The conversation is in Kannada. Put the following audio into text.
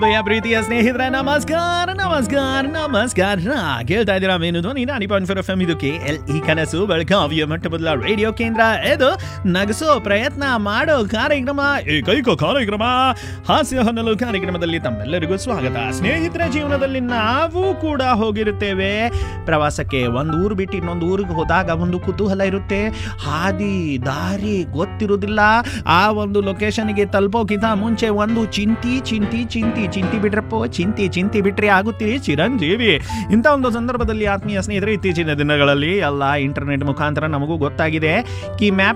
ಪ್ರಿಯ ಪ್ರೀತಿಯ ಸ್ನೇಹಿತರೆ ನಮಸ್ಕಾರ ನಮಸ್ಕಾರ ನಮಸ್ಕಾರ ಕೇಳ್ತಾ ಇದ್ದೀರಾ ಮೇನು ಧ್ವನಿ ninety point four F M ಇದು ಕೆ ಎಲ್ ಈ ಕನಸು ಬೆಳಗಾವಿಯ ಮೊಟ್ಟ ಮೊದಲ ರೇಡಿಯೋ ಕೇಂದ್ರ ಇದು ನಗಸೋ ಪ್ರಯತ್ನ ಮಾಡೋ ಕಾರ್ಯಕ್ರಮ ಏಕೈಕ ಕಾರ್ಯಕ್ರಮ ಹಾಸ್ಯ ಹೊನ್ನಲು ಕಾರ್ಯಕ್ರಮದಲ್ಲಿ ತಮ್ಮೆಲ್ಲರಿಗೂ ಸ್ವಾಗತ ಸ್ನೇಹಿತರ ಜೀವನದಲ್ಲಿ ನಾವು ಕೂಡ ಹೋಗಿರುತ್ತೇವೆ ಪ್ರವಾಸಕ್ಕೆ ಒಂದು ಊರು ಬಿಟ್ಟು ಇನ್ನೊಂದು ಊರಿಗೆ ಹೋದಾಗ ಒಂದು ಕುತೂಹಲ ಇರುತ್ತೆ ಹಾದಿ ದಾರಿ ಗೊತ್ತಿರುವುದಿಲ್ಲ ಆ ಒಂದು ಲೊಕೇಶನ್ಗೆ ತಲುಪೋಕ್ಕಿಂತ ಮುಂಚೆ ಒಂದು ಚಿಂತಿ ಚಿಂತಿ ಚಿಂತಿ ಚಿಂತಿ ಬಿಟ್ರಪ್ಪೋ ಚಿಂತಿ ಚಿಂತಿ ಬಿಟ್ರೆ ಆಗುತ್ತೀರಿ ಚಿರಂಜೀವಿ ಇಂಥ ಒಂದು ಸಂದರ್ಭದಲ್ಲಿ ಆತ್ಮೀಯ ಸ್ನೇಹಿತರೆ ಇತ್ತೀಚಿನ ದಿನಗಳಲ್ಲಿ ಎಲ್ಲ ಇಂಟರ್ನೆಟ್ ಮುಖಾಂತರ ನಮಗೂ ಗೊತ್ತಾಗಿದೆ ಕಿ ಮ್ಯಾಪ್